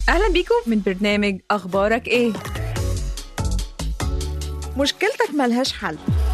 أهلا بيكم من برنامج أخبارك إيه؟ مشكلتك ملهاش حل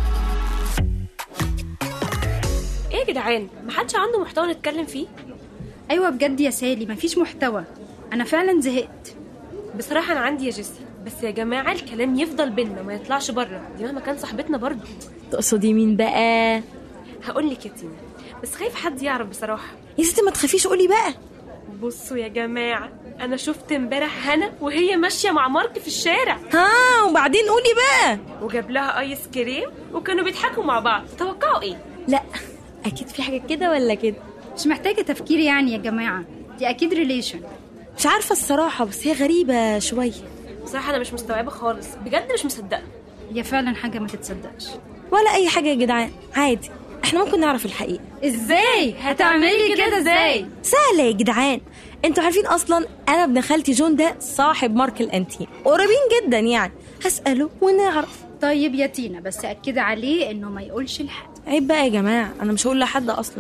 ايه يا جدعان محدش عنده محتوى نتكلم فيه ايوه بجد يا سالي مفيش محتوى انا فعلا زهقت بصراحه انا عندي يا جيسي بس يا جماعه الكلام يفضل بينا ما يطلعش بره دي مهما كان صاحبتنا برضه تقصدي مين بقى هقول لك يا تينا بس خايف حد يعرف بصراحه يا ستي ما تخافيش قولي بقى بصوا يا جماعه انا شفت امبارح هنا وهي ماشيه مع مارك في الشارع ها وبعدين قولي بقى وجاب لها ايس كريم وكانوا بيضحكوا مع بعض توقعوا ايه لا اكيد في حاجه كده ولا كده مش محتاجه تفكير يعني يا جماعه دي اكيد ريليشن مش عارفه الصراحه بس هي غريبه شويه بصراحه انا مش مستوعبه خالص بجد مش مصدقه هي فعلا حاجه ما تتصدقش ولا اي حاجه يا جدعان عادي احنا ممكن نعرف الحقيقه ازاي هتعملي كده ازاي سهله يا جدعان انتوا عارفين اصلا انا ابن خالتي جون ده صاحب مارك الانتيم قريبين جدا يعني هساله ونعرف طيب يا تينا بس اكد عليه انه ما يقولش لحد عيب بقى يا جماعه انا مش هقول لحد اصلا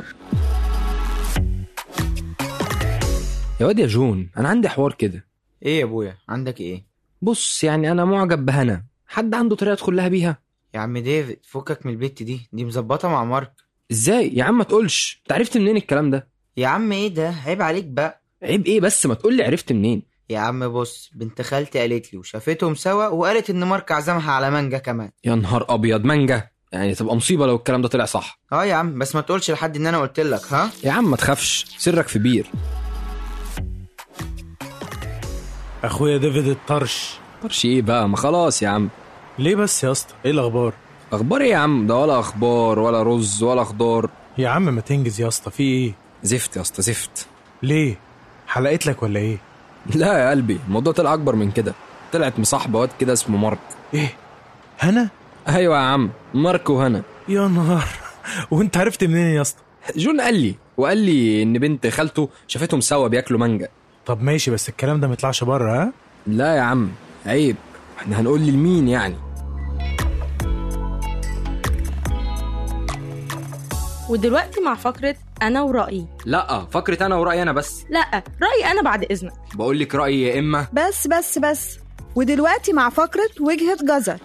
يا واد يا جون انا عندي حوار كده ايه يا ابويا عندك ايه بص يعني انا معجب بهنا حد عنده طريقه ادخل لها بيها يا عم ديفيد فكك من البت دي دي مظبطه مع مارك ازاي يا عم ما تقولش انت عرفت منين الكلام ده يا عم ايه ده عيب عليك بقى عيب ايه بس ما تقول لي عرفت منين يا عم بص بنت خالتي قالت لي وشافتهم سوا وقالت ان مارك عزمها على مانجا كمان يا نهار ابيض مانجا يعني تبقى مصيبه لو الكلام ده طلع صح اه يا عم بس ما تقولش لحد ان انا قلت لك ها يا عم ما تخافش سرك في بير اخويا ديفيد الطرش طرش ايه بقى ما خلاص يا عم ليه بس يا اسطى ايه الاخبار اخبار ايه يا عم ده ولا اخبار ولا رز ولا خضار يا عم ما تنجز يا اسطى في ايه زفت يا اسطى زفت ليه حلقت لك ولا ايه لا يا قلبي الموضوع طلع اكبر من كده طلعت مصاحبه واد كده اسمه مارك ايه هنا ايوه يا عم مارك وهنا يا نهار وانت عرفت منين يا اسطى جون قال لي وقال لي ان بنت خالته شافتهم سوا بياكلوا مانجا طب ماشي بس الكلام ده ما يطلعش بره ها لا يا عم عيب احنا هنقول لمين يعني ودلوقتي مع فقره انا ورايي لا فكرة انا ورأيي انا بس لا رايي انا بعد اذنك بقول لك رأيي يا اما بس بس بس ودلوقتي مع فقرة وجهة جزر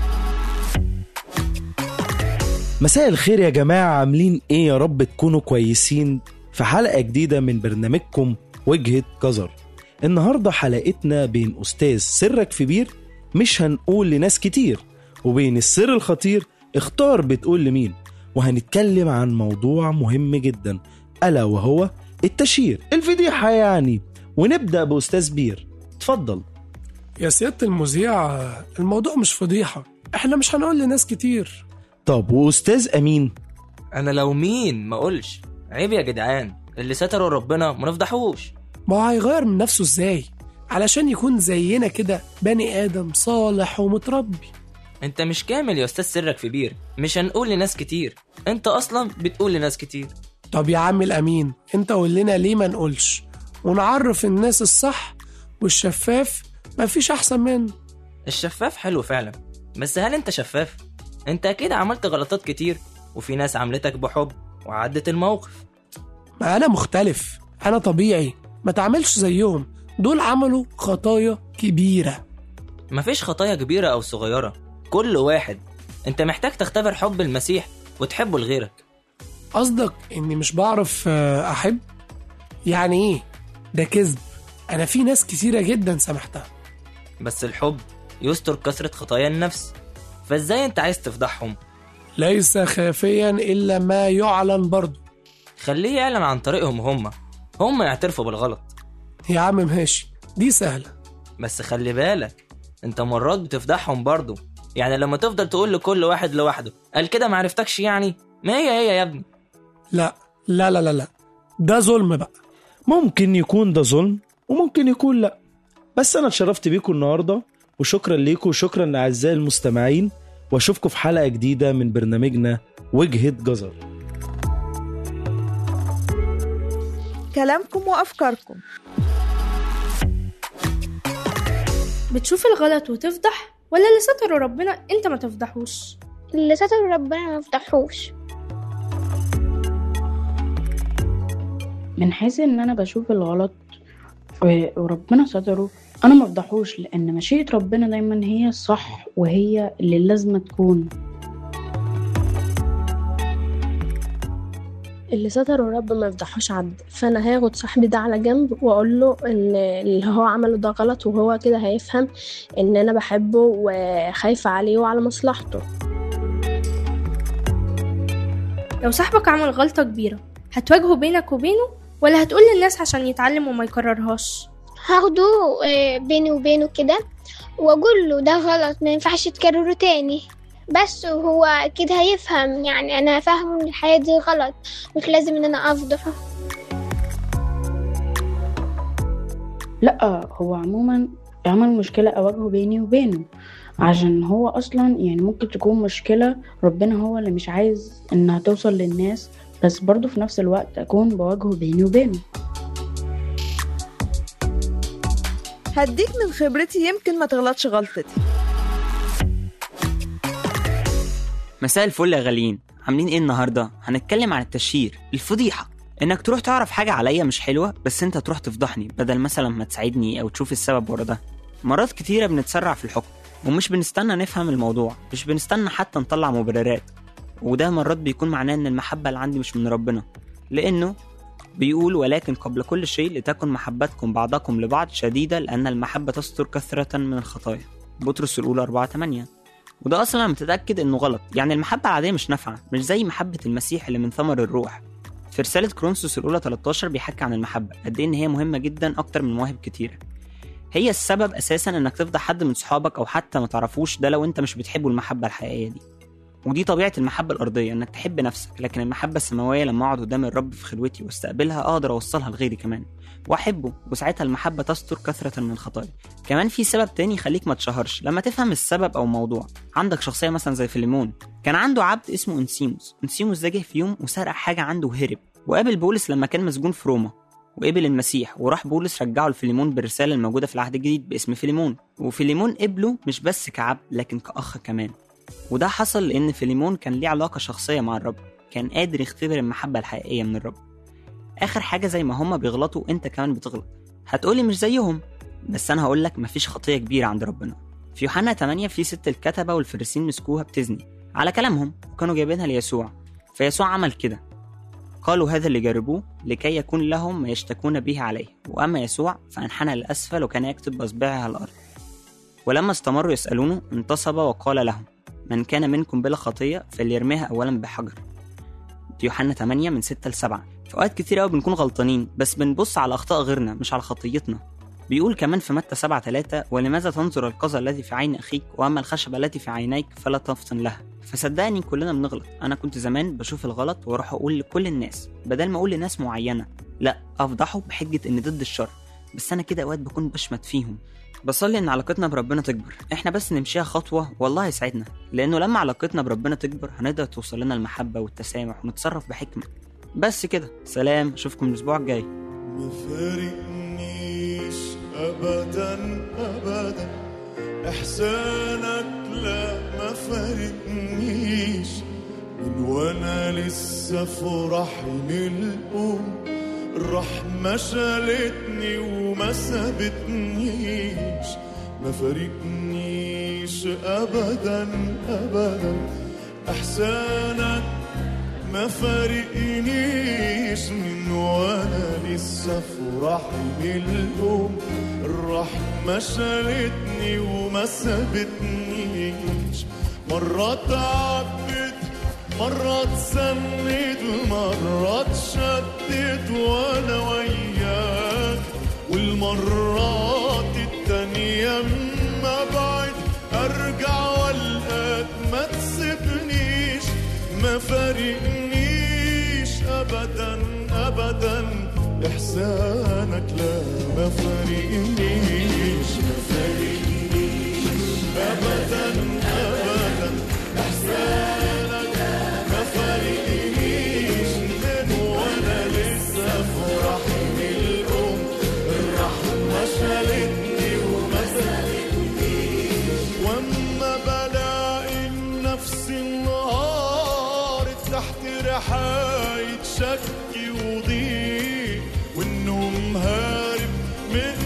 مساء الخير يا جماعة عاملين ايه يا رب تكونوا كويسين في حلقة جديدة من برنامجكم وجهة جزر النهاردة حلقتنا بين أستاذ سرك في بير مش هنقول لناس كتير وبين السر الخطير اختار بتقول لمين وهنتكلم عن موضوع مهم جدا ألا وهو التشهير الفضيحة يعني ونبدأ بأستاذ بير اتفضل يا سيادة المذيع الموضوع مش فضيحة احنا مش هنقول لناس كتير طب وأستاذ أمين انا لو مين ما اقولش عيب يا جدعان اللي ستره ربنا ما نفضحوش ما هو هيغير من نفسه ازاي علشان يكون زينا كده بني آدم صالح ومتربي انت مش كامل يا استاذ سرك في بير مش هنقول لناس كتير انت اصلا بتقول لناس كتير طب يا عم الأمين انت قول لنا ليه ما نقولش ونعرف الناس الصح والشفاف مفيش أحسن منه الشفاف حلو فعلا بس هل انت شفاف انت اكيد عملت غلطات كتير وفي ناس عملتك بحب وعدت الموقف ما أنا مختلف أنا طبيعي ما تعملش زيهم دول عملوا خطايا كبيرة مفيش خطايا كبيرة او صغيرة كل واحد انت محتاج تختبر حب المسيح وتحبه لغيرك قصدك إني مش بعرف آه، أحب يعني إيه ده كذب أنا في ناس كتيرة جدا سامحتها بس الحب يستر كثرة خطايا النفس فازاي انت عايز تفضحهم ليس خافيا إلا ما يعلن برضه خليه يعلن عن طريقهم هم هم يعترفوا بالغلط يا عم ماشي دي سهلة بس خلي بالك انت مرات بتفضحهم برضو يعني لما تفضل تقول لكل واحد لوحده قال كده معرفتكش يعني ما هي هي يا ابني لا لا لا لا لا ده ظلم بقى ممكن يكون ده ظلم وممكن يكون لا بس انا اتشرفت بيكم النهارده وشكرا ليكم وشكرا لاعزائي المستمعين واشوفكم في حلقه جديده من برنامجنا وجهه جزر كلامكم وأفكاركم بتشوف الغلط وتفضح ولا اللي ستره ربنا انت ما تفضحوش اللي ستر ربنا ما يفتحوش من حيث ان انا بشوف الغلط و- وربنا ستره انا ما افضحوش لان مشيئة ربنا دايما هي الصح وهي اللي لازم تكون اللي ستره الرب ما يفضحوش عبد فانا هاخد صاحبي ده على جنب واقول له ان اللي هو عمله ده غلط وهو كده هيفهم ان انا بحبه وخايفة عليه وعلى مصلحته لو صاحبك عمل غلطة كبيرة هتواجهه بينك وبينه ولا هتقول للناس عشان يتعلم وما يكررهاش هاخده آه، بيني وبينه كده واقول له ده غلط ما ينفعش تكرره تاني بس وهو كده هيفهم يعني انا فاهمه ان الحياة دي غلط مش لازم ان انا افضحه لا هو عموما عمل مشكلة أواجهه بيني وبينه عشان هو أصلا يعني ممكن تكون مشكلة ربنا هو اللي مش عايز إنها توصل للناس بس برضه في نفس الوقت أكون بواجهه بيني وبينه هديك من خبرتي يمكن ما تغلطش غلطتي مساء الفل يا غاليين عاملين ايه النهارده هنتكلم عن التشهير الفضيحه انك تروح تعرف حاجه عليا مش حلوه بس انت تروح تفضحني بدل مثلا ما تساعدني او تشوف السبب ورا ده مرات كتيره بنتسرع في الحكم ومش بنستنى نفهم الموضوع مش بنستنى حتى نطلع مبررات وده مرات بيكون معناه ان المحبه اللي عندي مش من ربنا لانه بيقول ولكن قبل كل شيء لتكن محبتكم بعضكم لبعض شديدة لأن المحبة تستر كثرة من الخطايا بطرس الأولى 4 8 وده أصلا أنا متأكد إنه غلط يعني المحبة العادية مش نافعة مش زي محبة المسيح اللي من ثمر الروح في رسالة كرونسوس الأولى 13 بيحكي عن المحبة قد إيه إن هي مهمة جدا أكتر من مواهب كتيرة هي السبب أساسا إنك تفضح حد من صحابك أو حتى ما تعرفوش ده لو أنت مش بتحبه المحبة الحقيقية دي ودي طبيعة المحبة الأرضية إنك تحب نفسك لكن المحبة السماوية لما أقعد قدام الرب في خلوتي واستقبلها أقدر أوصلها لغيري كمان وأحبه وساعتها المحبة تستر كثرة من الخطايا كمان في سبب تاني يخليك ما تشهرش لما تفهم السبب أو الموضوع عندك شخصية مثلا زي فيليمون كان عنده عبد اسمه انسيموس انسيموس ده جه في يوم وسرق حاجة عنده وهرب وقابل بولس لما كان مسجون في روما وقبل المسيح وراح بولس رجعه لفيليمون بالرسالة الموجودة في العهد الجديد باسم فيليمون وفيليمون قبله مش بس كعبد لكن كأخ كمان وده حصل لأن فيليمون كان ليه علاقة شخصية مع الرب كان قادر يختبر المحبة الحقيقية من الرب آخر حاجة زي ما هما بيغلطوا أنت كمان بتغلط هتقولي مش زيهم بس أنا هقولك مفيش خطية كبيرة عند ربنا في يوحنا 8 في ست الكتبة والفريسين مسكوها بتزني على كلامهم وكانوا جايبينها ليسوع فيسوع عمل كده قالوا هذا اللي جربوه لكي يكون لهم ما يشتكون به عليه وأما يسوع فانحنى للأسفل وكان يكتب بأصبعه على الأرض ولما استمروا يسألونه انتصب وقال لهم من كان منكم بلا خطية فليرميها أولا بحجر دي يوحنا 8 من 6 ل 7 في أوقات كتير أوي بنكون غلطانين بس بنبص على أخطاء غيرنا مش على خطيتنا بيقول كمان في متى 7 3 ولماذا تنظر القذى الذي في عين أخيك وأما الخشبة التي في عينيك فلا تفطن لها فصدقني كلنا بنغلط أنا كنت زمان بشوف الغلط وأروح أقول لكل الناس بدل ما أقول لناس معينة لا أفضحه بحجة إن ضد الشر بس أنا كده أوقات بكون بشمت فيهم بصلي ان علاقتنا بربنا تكبر احنا بس نمشيها خطوه والله يسعدنا لانه لما علاقتنا بربنا تكبر هنقدر توصل لنا المحبه والتسامح ونتصرف بحكمه بس كده سلام اشوفكم الاسبوع الجاي ما فارقنيش ابدا ابدا احسانك لا ما فارقنيش من وانا لسه في رحم الام الرحمة شالتني وما سابتنيش ما فارقنيش ابدا ابدا احسانك ما فارقنيش من وانا لسه في رحم الام الرحمة شالتني وما سابتنيش مرة تعبت مرة تسند مرة تشدد وانا وياك والمرات التانية اما بعد ارجع والقاك ما تسيبنيش ما فارقنيش ابدا ابدا احسانك لا ما فارقنيش ما فارقنيش ابدا ابدا احسانك ما فارقنيش من وانا لسه في رحم الام الرحمه شالتني وما سابتنيش واما بلاقي نفسي النهار تحت رحاية شك وضيق والنوم هارب من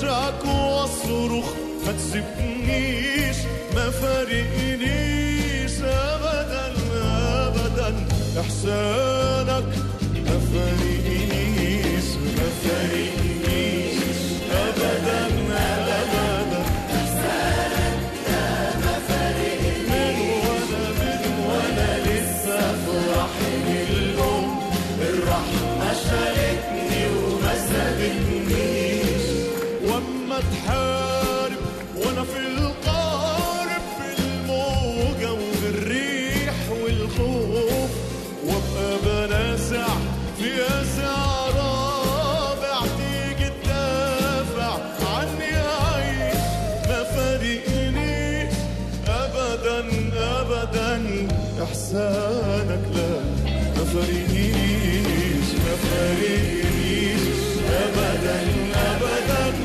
وارجعك واصرخ ما تسيبنيش ما فارقنيش ابدا ابدا احسانك ما فارقنيش ما فارقنيش ابدا ابدا ما فارقنيش من وانا من وانا لسه في رحم الام الرحمه شالتني وما سابتنيش واما تحارب وانا في القارب في الموجه والريح والخوف وابقى بنازع في ازع رابع تيجي تدافع عني اعيش ما فارقنيش ابدا ابدا احسانك لا ما فارقنيش ما فارقنيش ابدا ابدا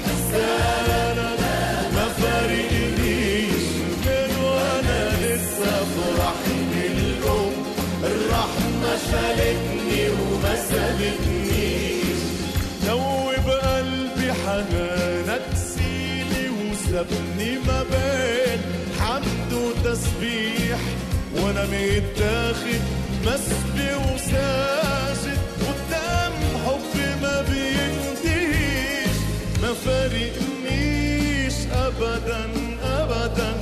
احسانك ما فارقنيش من وانا لسه في رحم الام الرحمه شالتني وما سابتنيش دوب قلبي حنانك سيلي وسابني ما بين حمد وتسبيح وانا متاخد مسبي وساجد قدام حب ما بينتهيش ما فارقنيش ابدا ابدا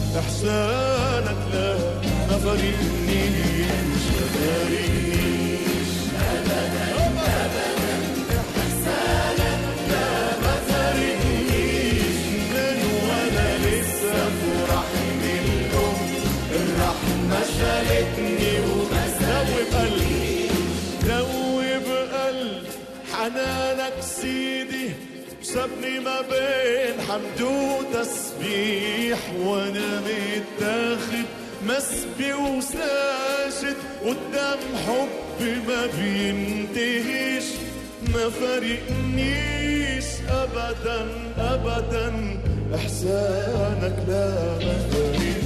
احسانك لا ما فارقنيش ما فارقنيش ابدا ابدا احسانك لا ما فارقنيش من وانا لسه في رحم الام الرحمه شالتني وما دوب قلبي دوب قلبي حنانك سيدي سابني ما بين حمد وتسبيح وانا متاخد مسبي وساجد قدام حب ما بينتهيش ما فارقنيش ابدا ابدا احسانك لا ما فارقنيش